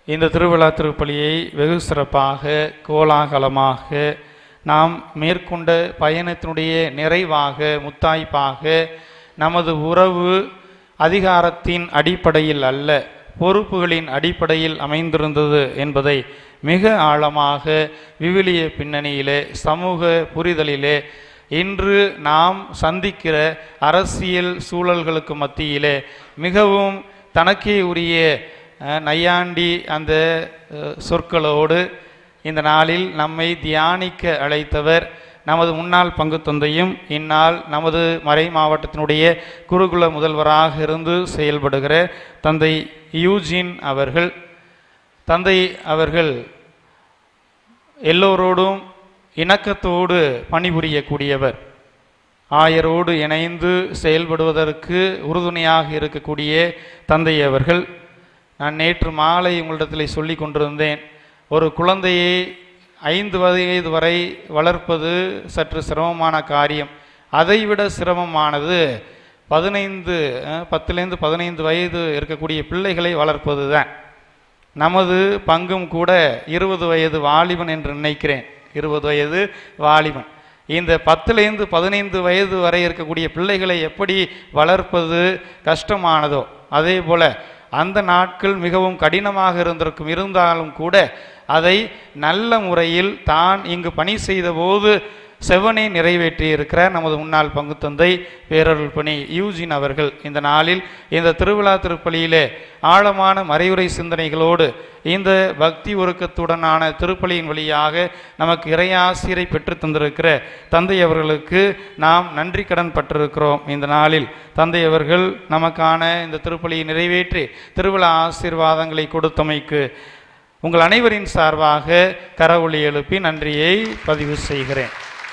இந்த திருவிழா திருப்பலியை வெகு சிறப்பாக கோலாகலமாக நாம் மேற்கொண்ட பயணத்தினுடைய நிறைவாக முத்தாய்ப்பாக நமது உறவு அதிகாரத்தின் அடிப்படையில் அல்ல பொறுப்புகளின் அடிப்படையில் அமைந்திருந்தது என்பதை மிக ஆழமாக விவிலிய பின்னணியிலே சமூக புரிதலிலே இன்று நாம் சந்திக்கிற அரசியல் சூழல்களுக்கு மத்தியிலே மிகவும் தனக்கே உரிய அஹ், நையாண்டி அந்த அஹ், சொற்களோடு இந்த நாளில் நம்மை தியானிக்க அழைத்தவர் நமது முன்னாள் பங்கு தந்தையும் இந்நாள் நமது மறை மாவட்டத்தினுடைய குருகுல முதல்வராக இருந்து செயல்படுகிற தந்தை யூஜின் அவர்கள் தந்தை அவர்கள் எல்லோரோடும் இணக்கத்தோடு பணிபுரியக்கூடியவர் ஆயரோடு இணைந்து செயல்படுவதற்கு உறுதுணையாக இருக்கக்கூடிய தந்தை அவர்கள் நான் நேற்று மாலை உங்களிடத்தில் சொல்லி கொண்டிருந்தேன் ஒரு குழந்தையை ஐந்து வயது வரை வளர்ப்பது சற்று சிரமமான காரியம் அதைவிட சிரமமானது பதினைந்து அஹ், பத்துலேருந்து பதினைந்து வயது இருக்கக்கூடிய பிள்ளைகளை வளர்ப்பது தான் நமது பங்கும் கூட இருபது வயது வாலிபன் என்று நினைக்கிறேன் இருபது வயது வாலிபன் இந்த பத்துலேருந்து பதினைந்து வயது வரை இருக்கக்கூடிய பிள்ளைகளை எப்படி வளர்ப்பது கஷ்டமானதோ அதே போல அந்த நாட்கள் மிகவும் கடினமாக இருந்திருக்கும் இருந்தாலும் கூட அதை நல்ல முறையில் தான் இங்கு பணி செய்தபோது செவனை நிறைவேற்றி இருக்கிறார் நமது முன்னாள் பங்கு தந்தை பேரருள் பணி யூஜின் அவர்கள் இந்த நாளில் இந்த திருவிழா திருப்பலியிலே ஆழமான மறைவுரை சிந்தனைகளோடு இந்த பக்தி ஒருக்கத்துடனான திருப்பலியின் வழியாக நமக்கு இறையாசிரை பெற்று தந்திருக்கிற தந்தை அவர்களுக்கு நாம் நன்றி கடன் பட்டிருக்கிறோம் இந்த நாளில் தந்தை அவர்கள் நமக்கான இந்த திருப்பலியை நிறைவேற்றி திருவிழா ஆசீர்வாதங்களை கொடுத்தமைக்கு உங்கள் அனைவரின் சார்பாக கரவொலி எழுப்பி நன்றியை பதிவு செய்கிறேன்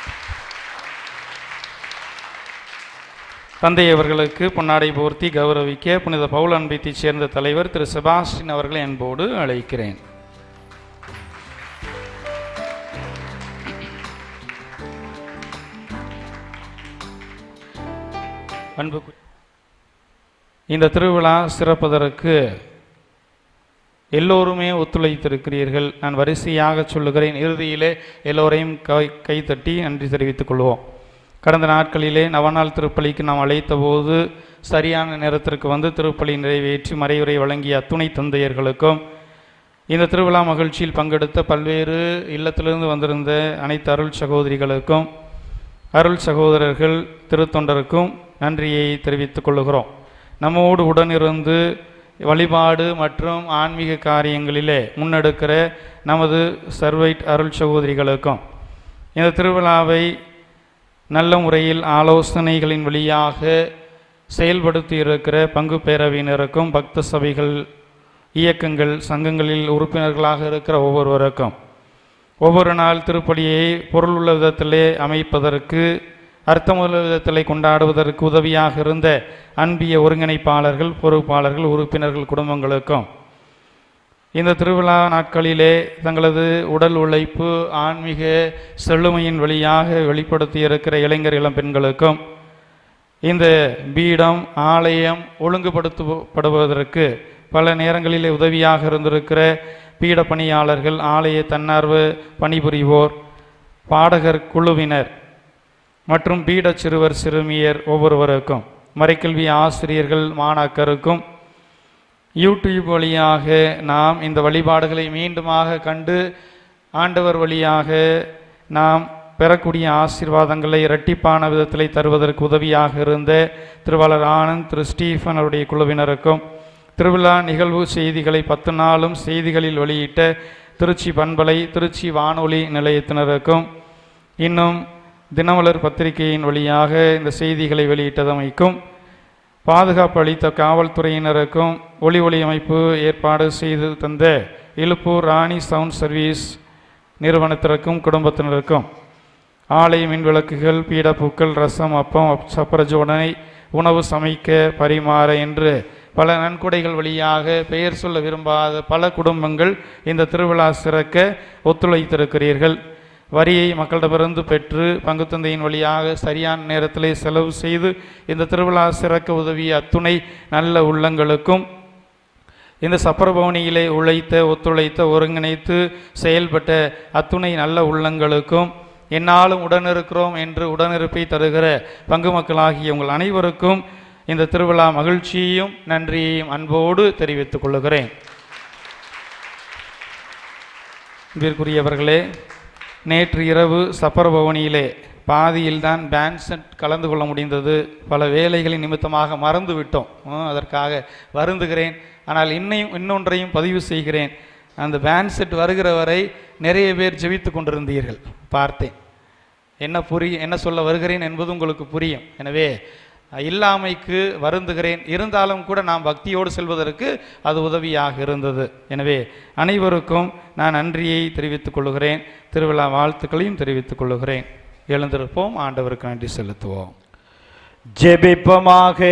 தந்தை அவர்களுக்கு பொன்னாடை போர்த்தி கௌரவிக்க புனித பவுல் அன்பைத்தைச் சேர்ந்த தலைவர் திரு செபாஸ்டின் அவர்களை அன்போடு அழைக்கிறேன் அன்பு இந்த திருவிழா சிறப்பதற்கு எல்லோருமே ஒத்துழைத்திருக்கிறீர்கள் நான் வரிசையாக சொல்லுகிறேன் இறுதியிலே எல்லோரையும் கை கைத்தட்டி நன்றி தெரிவித்துக் கொள்வோம் கடந்த நாட்களிலே நவநாள் திருப்பலிக்கு நாம் அழைத்தபோது சரியான நேரத்திற்கு வந்து திருப்பலி நிறைவேற்றி மறைவுரை வழங்கிய அத்துணை தந்தையர்களுக்கும் இந்த திருவிழா மகிழ்ச்சியில் பங்கெடுத்த பல்வேறு இல்லத்திலிருந்து வந்திருந்த அனைத்து அருள் சகோதரிகளுக்கும் அருள் சகோதரர்கள் திருத்தொண்டருக்கும் நன்றியை தெரிவித்துக் கொள்கிறோம் நம்மோடு உடனிருந்து வழிபாடு மற்றும் ஆன்மீக காரியங்களிலே முன்னெடுக்கிற நமது சர்வைட் அருள் சகோதரிகளுக்கும் இந்த திருவிழாவை நல்ல முறையில் ஆலோசனைகளின் வழியாக செயல்படுத்தி இருக்கிற பங்கு பேரவையினருக்கும் பக்த சபைகள் இயக்கங்கள் சங்கங்களில் உறுப்பினர்களாக இருக்கிற ஒவ்வொருவருக்கும் ஒவ்வொரு நாள் திருப்பலியை பொருள் உள்ள விதத்திலே அமைப்பதற்கு அர்த்தமுள்ள விதத்திலே கொண்டாடுவதற்கு உதவியாக இருந்த அன்பிய ஒருங்கிணைப்பாளர்கள் பொறுப்பாளர்கள் உறுப்பினர்கள் குடும்பங்களுக்கும் இந்த திருவிழா நாட்களிலே தங்களது உடல் உழைப்பு ஆன்மீக செழுமையின் வழியாக வெளிப்படுத்தி இருக்கிற இளைஞர் இளம் பெண்களுக்கும் இந்த பீடம் ஆலயம் ஒழுங்குபடுத்தப்படுவதற்கு பல நேரங்களிலே உதவியாக இருந்திருக்கிற பீட பணியாளர்கள் ஆலய தன்னார்வ பணிபுரிவோர் பாடகர் குழுவினர் மற்றும் பீட சிறுவர் சிறுமியர் ஒவ்வொருவருக்கும் மறைக்கல்வி ஆசிரியர்கள் மாணாக்கருக்கும் யூடியூப் வழியாக நாம் இந்த வழிபாடுகளை மீண்டுமாக கண்டு ஆண்டவர் வழியாக நாம் பெறக்கூடிய ஆசீர்வாதங்களை இரட்டிப்பான விதத்திலே தருவதற்கு உதவியாக இருந்த திருவாளர் ஆனந்த் திரு ஸ்டீஃபன் அவருடைய குழுவினருக்கும் திருவிழா நிகழ்வு செய்திகளை பத்து நாளும் செய்திகளில் வெளியிட்ட திருச்சி பண்பலை திருச்சி வானொலி நிலையத்தினருக்கும் இன்னும் தினமலர் பத்திரிகையின் வழியாக இந்த செய்திகளை வெளியிட்டதமைக்கும் பாதுகாப்பு அளித்த காவல்துறையினருக்கும் ஒளி ஒளி அமைப்பு ஏற்பாடு செய்து தந்த இலுப்பூர் ராணி சவுண்ட் சர்வீஸ் நிறுவனத்திற்கும் குடும்பத்தினருக்கும் ஆலை மின்விளக்குகள் பீடப்பூக்கள் ரசம் அப்பம் அப்- சப்பரஜோடனை உணவு சமைக்க பரிமாற என்று பல நன்கொடைகள் வழியாக பெயர் சொல்ல விரும்பாத பல குடும்பங்கள் இந்த திருவிழா சிறக்க ஒத்துழைத்திருக்கிறீர்கள் வரியை மக்களிடமிருந்து பெற்று பங்குத்தந்தையின் வழியாக சரியான நேரத்திலே செலவு செய்து இந்த திருவிழா சிறக்க உதவிய அத்துணை நல்ல உள்ளங்களுக்கும் இந்த சப்பரபவனியிலே உழைத்த ஒத்துழைத்த ஒருங்கிணைத்து செயல்பட்ட அத்துணை நல்ல உள்ளங்களுக்கும் என்னாலும் உடனிருக்கிறோம் என்று உடனிருப்பை தருகிற பங்கு மக்களாகிய உங்கள் அனைவருக்கும் இந்த திருவிழா மகிழ்ச்சியையும் நன்றியையும் அன்போடு தெரிவித்துக் கொள்ளுகிறேன் அன்பிற்குரியவர்களே நேற்று இரவு சப்பரபவனியிலே பாதியில்தான் பேண்ட் செட் கலந்து கொள்ள முடிந்தது பல வேலைகளின் நிமித்தமாக மறந்து விட்டோம் உம், அதற்காக வருந்துகிறேன் ஆனால் இன்னையும் இன்னொன்றையும் பதிவு செய்கிறேன் அந்த பேண்ட் செட் வருகிற வரை நிறைய பேர் ஜெபித்து கொண்டிருந்தீர்கள் பார்த்தேன் என்ன புரிய என்ன சொல்ல வருகிறேன் என்பது உங்களுக்கு புரியும் எனவே இல்லாமைக்கு வருந்துகிறேன் இருந்தாலும் கூட நாம் பக்தியோடு செல்வதற்கு அது உதவியாக இருந்தது எனவே அனைவருக்கும் நான் நன்றியை தெரிவித்துக் கொள்கிறேன் திருவிழா வாழ்த்துக்களையும் தெரிவித்துக் கொள்கிறேன் எழுந்திருப்போம் ஆண்டவருக்கு நன்றி செலுத்துவோம் ஜெபிப்பமாக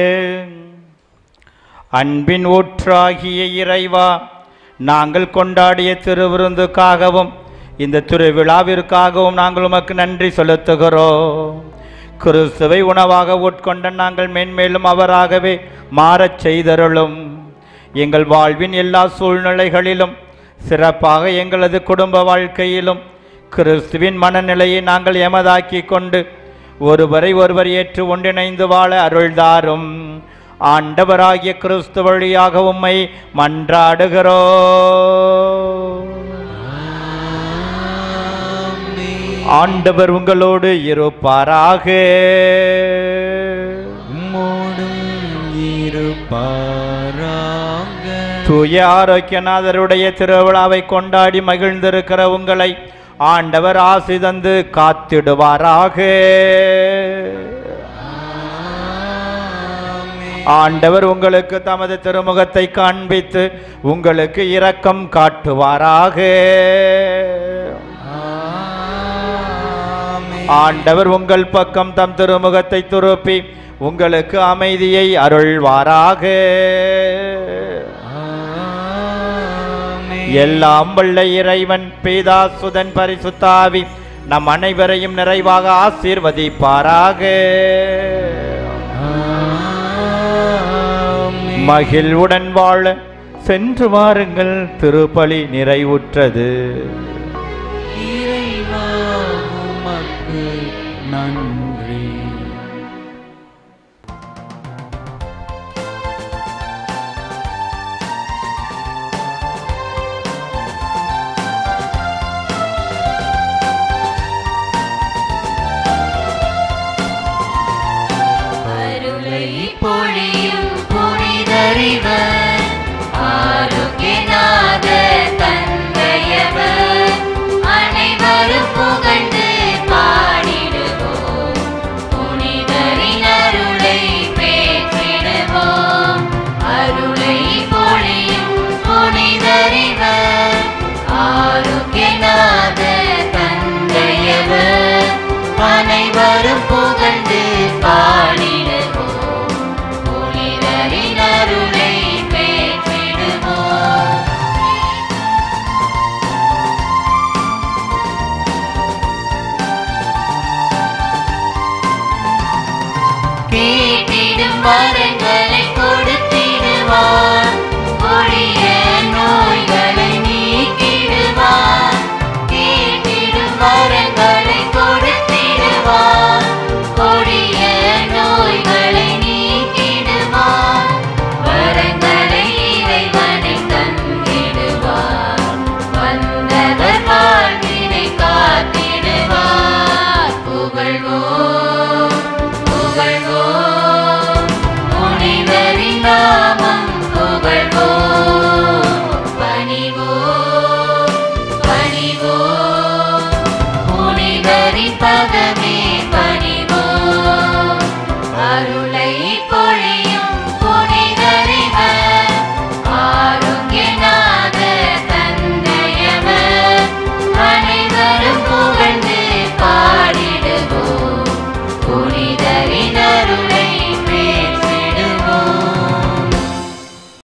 அன்பின் ஊற்றாகிய இறைவா நாங்கள் கொண்டாடிய திருவிருந்துக்காகவும் இந்த திருவிழாவிற்காகவும் நாங்கள் உமக்கு நன்றி செலுத்துகிறோம் கிறிஸ்துவை உணவாக உட்கொண்ட நாங்கள் மேன்மேலும் அவராகவே மாறச் செய்தருளும் எங்கள் வாழ்வின் எல்லா சூழ்நிலைகளிலும் சிறப்பாக எங்களது குடும்ப வாழ்க்கையிலும் கிறிஸ்துவின் மனநிலையை நாங்கள் எமதாக்கி கொண்டு ஒருவரை ஒருவர் ஏற்று ஒன்றிணைந்து வாழ அருள்தாரும் ஆண்டவராகிய கிறிஸ்து வழியாக உம்மை மன்றாடுகிறோ ஆண்டவர் உங்களோடு இருப்பாராக உம்மோடும் இருப்பாராங்க தூய ஆரோக்கியநாதருடைய திருவிழாவை கொண்டாடி மகிழ்ந்திருக்கிற உங்களை ஆண்டவர் ஆசி தந்து காத்திடுவாராக ஆண்டவர் உங்களுக்கு தமது திருமுகத்தை காண்பித்து உங்களுக்கு இரக்கம் காட்டுவாராக ஆண்டவர் உங்கள் பக்கம் தம் திருமுகத்தை துருப்பி உங்களுக்கு அமைதியை அருள்வாராக எல்லாம் வல்ல இறைவன் பேதாசுதன் பரிசுத்தாவி நம் அனைவரையும் நிறைவாக ஆசீர்வதிப்பாராக மகிழ்வுடன் வாழ சென்று வாருங்கள் திருப்பலி நிறைவுற்றது இறைவா உமக்கு நன்றி அருளை பொழியும் புனிதறிவர் ஆரோக்கியநாத தந்தையவர் அனைவரும் புகழ்ந்து பாடிடுவோம் புனிதரின் அருளை பேற்றிடுவோம் அருளை பொழியும் புனிதறிவர் ஆரோக்கியநாத தந்தையவர் அனைவரும் புகழ்ந்து பாடிடுவோம் புனிதரின் அருளை பேற்றிடுவோம் கேட்டிடும் வரை